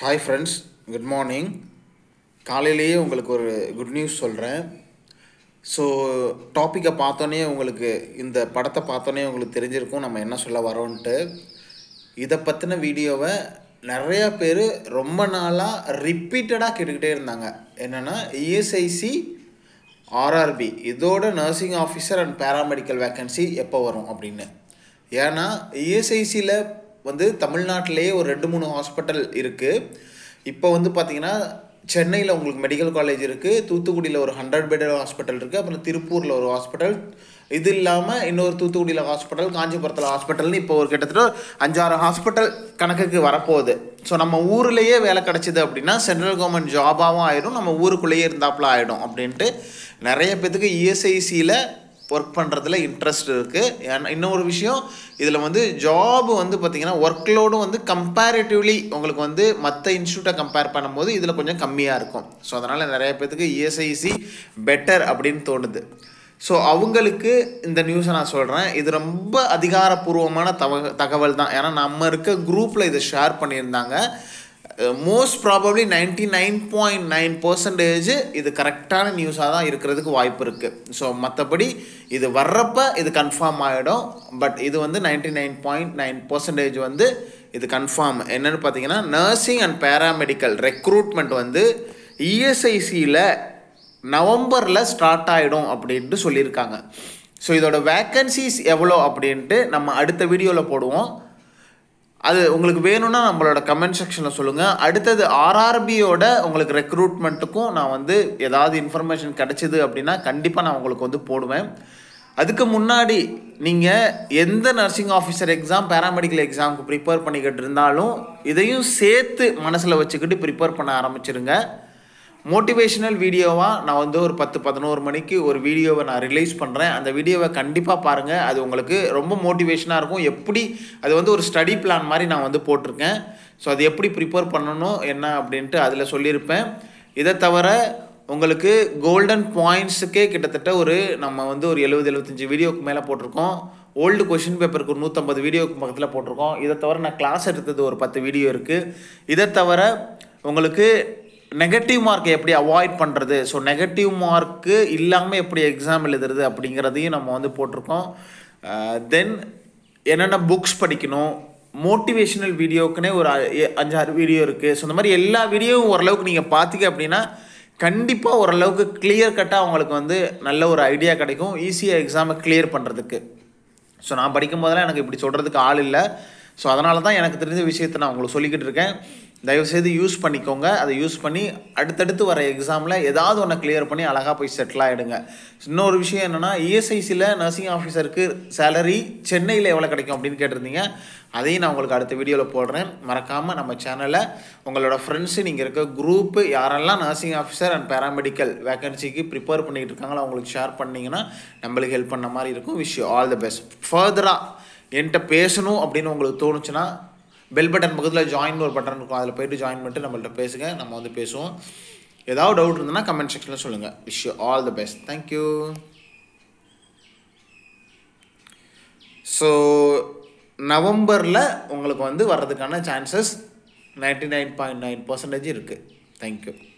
hi friends good morning காலையிலேயே உங்களுக்கு ஒரு குட் நியூஸ் சொல்கிறேன் ஸோ டாப்பிக்கை பார்த்தோன்னே உங்களுக்கு இந்த படத்தை பார்த்தோன்னே உங்களுக்கு தெரிஞ்சிருக்கும் நம்ம என்ன சொல்ல வரோன்ட்டு இதை பற்றின வீடியோவை நிறையா பேர் ரொம்ப நாளாக ரிப்பீட்டடாக கேட்டுக்கிட்டே இருந்தாங்க என்னென்னா இஎஸ்ஐசி ஆர்ஆர்பி இதோட nursing officer and paramedical vacancy எப்போ வரும் அப்படின்னு ஏன்னா இஎஸ்ஐசியில் வந்து தமிழ்நாட்டிலேயே ஒரு ரெண்டு மூணு ஹாஸ்பிட்டல் இருக்குது இப்போ வந்து பார்த்தீங்கன்னா சென்னையில் உங்களுக்கு மெடிக்கல் காலேஜ் இருக்குது தூத்துக்குடியில் ஒரு ஹண்ட்ரட் பெட் ஹாஸ்பிட்டல் இருக்குது அப்புறம் திருப்பூரில் ஒரு ஹாஸ்பிட்டல் இது இல்லாமல் இன்னொரு தூத்துக்குடியில் ஹாஸ்பிட்டல் காஞ்சிபுரத்தில் ஹாஸ்பிட்டல்னு இப்போ ஒரு கிட்டத்தட்ட அஞ்சாறு ஹாஸ்பிட்டல் கணக்குக்கு வரப்போகுது ஸோ நம்ம ஊர்லேயே வேலை கிடச்சிது அப்படின்னா சென்ட்ரல் கவர்மெண்ட் ஜாபாகவும் ஆகிடும் நம்ம ஊருக்குள்ளேயே இருந்தாப்புல ஆகிடும் அப்படின்ட்டு நிறைய பேத்துக்கு இஎஸ்ஐசியில் ஒர்க் பண்ணுறதுல இன்ட்ரெஸ்ட் இருக்குது ஏன்னா இன்னொரு விஷயம் இதில் வந்து ஜாப் வந்து பார்த்திங்கன்னா ஒர்க் லோடும் வந்து கம்பேரிட்டிவ்லி உங்களுக்கு வந்து மற்ற இன்ஸ்டியூட்டை கம்பேர் பண்ணும்போது இதில் கொஞ்சம் கம்மியாக இருக்கும் ஸோ அதனால் நிறைய பேத்துக்கு இஎஸ்ஐசி பெட்டர் அப்படின்னு தோணுது ஸோ அவங்களுக்கு இந்த நியூஸை நான் சொல்கிறேன் இது ரொம்ப அதிகாரப்பூர்வமான தவ தகவல் தான் ஏன்னா நம்ம இருக்க குரூப்பில் இதை ஷேர் பண்ணியிருந்தாங்க most probably ninety nine point nine percentage இது கரெக்டான நியூஸாக தான் இருக்கிறதுக்கு வாய்ப்பு இருக்குது ஸோ மற்றபடி இது வர்றப்ப இது கன்ஃபார்ம் ஆகிடும் பட் இது வந்து ninety nine point nine percentage வந்து இது கன்ஃபார்ம் என்னென்னு பார்த்தீங்கன்னா நர்சிங் அண்ட் பேராமெடிக்கல் ரெக்ரூட்மெண்ட் வந்து இஎஸ்ஐசியில் நவம்பரில் ஸ்டார்ட் ஆகிடும் அப்படின்ட்டு சொல்லியிருக்காங்க ஸோ இதோட வேக்கன்சிஸ் எவ்வளோ அப்படின்ட்டு நம்ம அடுத்த வீடியோவில் போடுவோம் அது உங்களுக்கு வேணும்னா நம்மளோட கமெண்ட் செக்ஷனில் சொல்லுங்கள் அடுத்தது ஆர்ஆர்பியோட உங்களுக்கு ரெக்ரூட்மெண்ட்டுக்கும் நான் வந்து ஏதாவது இன்ஃபர்மேஷன் கிடச்சிது அப்படின்னா கண்டிப்பாக நான் உங்களுக்கு வந்து போடுவேன் அதுக்கு முன்னாடி நீங்கள் எந்த நர்சிங் ஆஃபீஸர் எக்ஸாம் பேராமெடிக்கல் எக்ஸாமுக்கு ப்ரிப்பேர் பண்ணிக்கிட்டு இருந்தாலும் இதையும் சேர்த்து மனசில் வச்சுக்கிட்டு ப்ரிப்பேர் பண்ண ஆரம்பிச்சிருங்க மோட்டிவேஷனல் வீடியோவாக நான் வந்து ஒரு பத்து பதினோரு மணிக்கு ஒரு வீடியோவை நான் ரிலீஸ் பண்ணுறேன் அந்த வீடியோவை கண்டிப்பாக பாருங்கள் அது உங்களுக்கு ரொம்ப மோட்டிவேஷனாக இருக்கும் எப்படி அது வந்து ஒரு ஸ்டடி பிளான் மாதிரி நான் வந்து போட்டிருக்கேன் ஸோ அது எப்படி ப்ரிப்பேர் பண்ணணும் என்ன அப்படின்ட்டு அதில் சொல்லியிருப்பேன் இதை தவிர உங்களுக்கு கோல்டன் பாயிண்ட்ஸுக்கே கிட்டத்தட்ட ஒரு நம்ம வந்து ஒரு எழுபது எழுபத்தஞ்சி வீடியோக்கு மேலே போட்டிருக்கோம் ஓல்டு கொஷின் பேப்பருக்கு ஒரு நூற்றம்பது வீடியோக்கு பக்கத்தில் போட்டிருக்கோம் இதை தவிர நான் கிளாஸ் எடுத்தது ஒரு பத்து வீடியோ இருக்குது இதை தவிர உங்களுக்கு நெகட்டிவ் மார்க்கை எப்படி அவாய்ட் பண்ணுறது ஸோ நெகட்டிவ் மார்க்கு இல்லாமல் எப்படி எக்ஸாம் எழுதுறது அப்படிங்கிறதையும் நம்ம வந்து போட்டிருக்கோம் தென் என்னென்ன புக்ஸ் படிக்கணும் மோட்டிவேஷனல் வீடியோக்குனே ஒரு அஞ்சாறு வீடியோ இருக்குது ஸோ இந்த மாதிரி எல்லா வீடியோவும் ஓரளவுக்கு நீங்கள் பார்த்தீங்க அப்படின்னா கண்டிப்பாக ஓரளவுக்கு கிளியர் கட்டாக அவங்களுக்கு வந்து நல்ல ஒரு ஐடியா கிடைக்கும் ஈஸியாக எக்ஸாமை கிளியர் பண்ணுறதுக்கு ஸோ நான் படிக்கும் போதெல்லாம் எனக்கு இப்படி சொல்கிறதுக்கு ஆள் இல்லை ஸோ அதனால தான் எனக்கு தெரிஞ்ச விஷயத்தை நான் உங்களுக்கு சொல்லிக்கிட்டு இருக்கேன் தயவுசெய்து யூஸ் பண்ணிக்கோங்க அதை யூஸ் பண்ணி அடுத்தடுத்து வர எக்ஸாமில் ஏதாவது ஒன்று கிளியர் பண்ணி அழகாக போய் செட்டில் ஆகிடுங்க இன்னொரு விஷயம் என்னென்னா இஎஸ்ஐசியில் நர்சிங் ஆஃபீஸருக்கு சேலரி சென்னையில் எவ்வளோ கிடைக்கும் அப்படின்னு கேட்டிருந்தீங்க அதையும் நான் உங்களுக்கு அடுத்த வீடியோவில் போடுறேன் மறக்காமல் நம்ம சேனலில் உங்களோட ஃப்ரெண்ட்ஸு நீங்கள் இருக்க குரூப்பு யாரெல்லாம் நர்சிங் ஆஃபீஸர் அண்ட் பேராமெடிக்கல் வேக்கன்சிக்கு ப்ரிப்பேர் பண்ணிக்கிட்டு இருக்காங்களோ அவங்களுக்கு ஷேர் பண்ணிங்கன்னா நம்மளுக்கு ஹெல்ப் பண்ண மாதிரி இருக்கும் wish you all the best ஃபர்தராக என்கிட்ட பேசணும் அப்படின்னு உங்களுக்கு தோணுச்சுன்னா பெல் பட்டன் பக்கத்தில் ஜாயின் ஒரு பட்டன் இருக்கும் அதில் போய்ட்டு ஜாயின் பண்ணிட்டு நம்மள்ட்ட பேசுங்க நம்ம வந்து பேசுவோம் ஏதாவது டவுட் இருந்ததுன்னா கமெண்ட் செக்ஷனில் சொல்லுங்கள் wish you all the best thank you so நவம்பரில் உங்களுக்கு வந்து வர்றதுக்கான chances ninety nine point nine percentage இருக்குது தேங்க்யூ